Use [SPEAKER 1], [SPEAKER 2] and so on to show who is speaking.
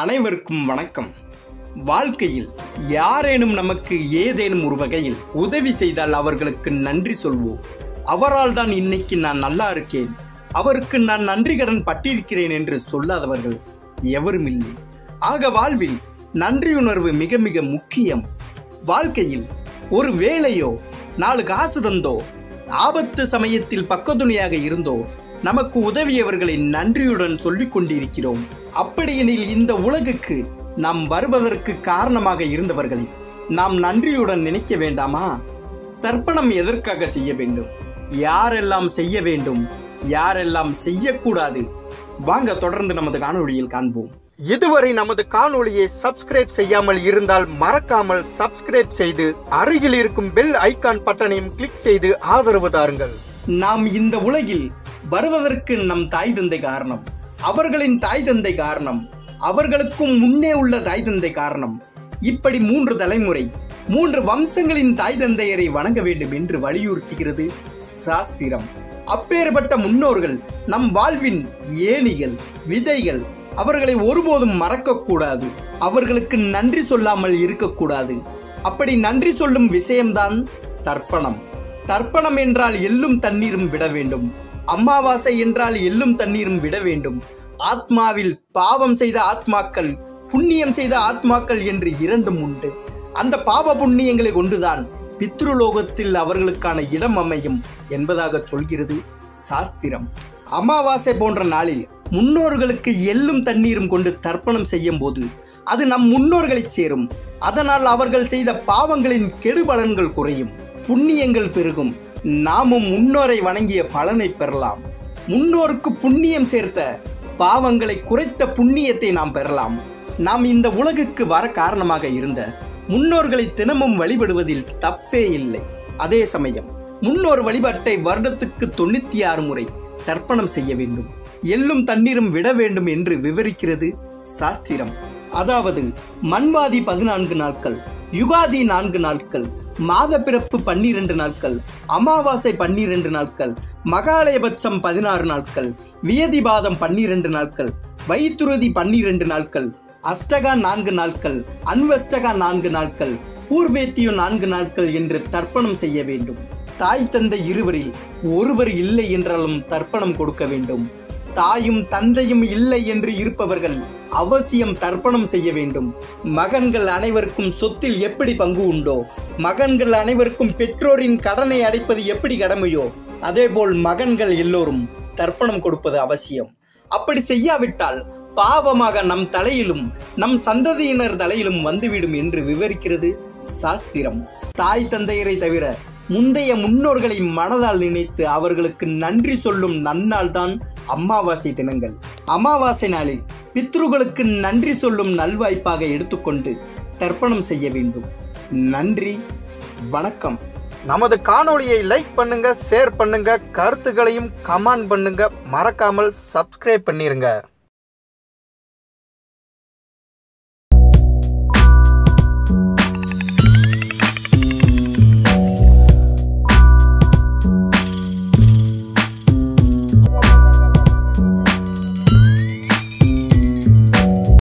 [SPEAKER 1] அனைவருக்கும் வணக்கம் வாழ்க்கையில் யாரேனும் நமக்கு ஏதேனும் ஒரு வகையில் உதவி செய்தால் அவர்களுக்கு நன்றி சொல்வோம் அவரால் தான் இன்னைக்கு நான் நல்லா இருக்கேன் அவருக்கு நான் நன்றி கடன் பட்டிருக்கிறேன் என்று சொல்லாதவர்கள் எவரும் இல்லை ஆக வாழ்வில் நன்றியுணர்வு மிக மிக முக்கியம் வாழ்க்கையில் ஒரு வேலையோ நாலு காசு தந்தோ ஆபத்து சமயத்தில் பக்கத்துணையாக இருந்தோ நமக்கு உதவியவர்களை நன்றியுடன் சொல்லிக் கொண்டிருக்கிறோம் அப்படியெனில் இந்த உலகுக்கு நாம் வருவதற்கு காரணமாக இருந்தவர்களை நாம் நன்றியுடன் நினைக்க வேண்டாமா தர்ப்பணம் எதற்காக செய்ய வேண்டும் யாரெல்லாம் செய்ய வேண்டும் யாரெல்லாம் செய்யக்கூடாது வாங்க தொடர்ந்து நமது காணொளியில் காண்போம்
[SPEAKER 2] இதுவரை நமது காணொளியை சப்ஸ்கிரைப் செய்யாமல் இருந்தால் மறக்காமல் சப்ஸ்கிரைப் செய்து அருகில் இருக்கும் பெல் ஐகான் பட்டனையும் கிளிக் செய்து ஆதரவு தாருங்கள்
[SPEAKER 1] நாம் இந்த உலகில் வருவதற்கு நம் தாய் தந்தை காரணம் அவர்களின் தாய் தந்தை காரணம் அவர்களுக்கும் முன்னே உள்ள தாய் தந்தை காரணம் இப்படி மூன்று தலைமுறை மூன்று வம்சங்களின் தாய் தந்தையரை வணங்க வேண்டும் என்று வலியுறுத்துகிறது சாஸ்திரம் அப்பேற்பட்ட முன்னோர்கள் நம் வாழ்வின் ஏணிகள் விதைகள் அவர்களை ஒருபோதும் மறக்கக்கூடாது அவர்களுக்கு நன்றி சொல்லாமல் இருக்கக்கூடாது அப்படி நன்றி சொல்லும் விஷயம்தான் தர்ப்பணம் தர்ப்பணம் என்றால் எள்ளும் தண்ணீரும் விட வேண்டும் அமாவாசை என்றால் எள்ளும் தண்ணீரும் விட வேண்டும் ஆத்மாவில் பாவம் செய்த ஆத்மாக்கள் புண்ணியம் செய்த ஆத்மாக்கள் என்று இரண்டும் உண்டு அந்த பாவ புண்ணியங்களை கொண்டுதான் பித்ருலோகத்தில் அவர்களுக்கான இடம் அமையும் என்பதாக சொல்கிறது சாஸ்திரம் அமாவாசை போன்ற நாளில் முன்னோர்களுக்கு எள்ளும் தண்ணீரும் கொண்டு தர்ப்பணம் செய்யும் போது அது நம் முன்னோர்களை சேரும் அதனால் அவர்கள் செய்த பாவங்களின் கெடுபலன்கள் குறையும் புண்ணியங்கள் பெருகும் நாமும் முன்னோரை வணங்கிய பலனை பெறலாம் முன்னோருக்கு புண்ணியம் சேர்த்த பாவங்களை குறைத்த புண்ணியத்தை நாம் பெறலாம் நாம் இந்த உலகுக்கு வர காரணமாக இருந்த முன்னோர்களை தினமும் வழிபடுவதில் தப்பே இல்லை அதே சமயம் முன்னோர் வழிபாட்டை வருடத்துக்கு தொண்ணூத்தி ஆறு முறை தர்ப்பணம் செய்ய வேண்டும் எள்ளும் தண்ணீரும் விட வேண்டும் என்று விவரிக்கிறது சாஸ்திரம் அதாவது மண்வாதி பதினான்கு நாட்கள் யுகாதி நான்கு நாட்கள் மாத பிறப்பு பன்னிரண்டு நாட்கள் அமாவாசை பன்னிரண்டு நாட்கள் மகாலயபட்சம் பதினாறு நாட்கள் வியதிபாதம் பன்னிரண்டு நாட்கள் வைத்துருதி பன்னிரண்டு நாட்கள் அஷ்டகா நான்கு நாட்கள் அன்வஷ்டகா நான்கு நாட்கள் பூர்வேத்தியோ நான்கு நாட்கள் என்று தர்ப்பணம் செய்ய வேண்டும் தாய் தந்தை இருவரில் ஒருவர் இல்லை என்றாலும் தர்ப்பணம் கொடுக்க வேண்டும் தாயும் தந்தையும் இல்லை என்று இருப்பவர்கள் அவசியம் தர்ப்பணம் செய்ய வேண்டும் மகன்கள் அனைவருக்கும் சொத்தில் எப்படி பங்கு உண்டோ மகன்கள் அனைவருக்கும் பெற்றோரின் கடனை அடைப்பது எப்படி கடமையோ அதேபோல் மகன்கள் எல்லோரும் தர்ப்பணம் கொடுப்பது அவசியம் அப்படி செய்யாவிட்டால் பாவமாக நம் தலையிலும் நம் சந்ததியினர் தலையிலும் வந்துவிடும் என்று விவரிக்கிறது சாஸ்திரம் தாய் தந்தையரை தவிர முந்தைய முன்னோர்களை மனதால் நினைத்து அவர்களுக்கு நன்றி சொல்லும் நன்னாள் தான் அமாவாசை தினங்கள் அமாவாசை நாளில் பித்ருகளுக்கு நன்றி சொல்லும் நல்வாய்ப்பாக எடுத்துக்கொண்டு தர்ப்பணம் செய்ய வேண்டும் நன்றி வணக்கம்
[SPEAKER 2] நமது காணொளியை லைக் பண்ணுங்க ஷேர் பண்ணுங்க கருத்துக்களையும் கமெண்ட் பண்ணுங்க மறக்காமல் சப்ஸ்கிரைப் பண்ணிருங்க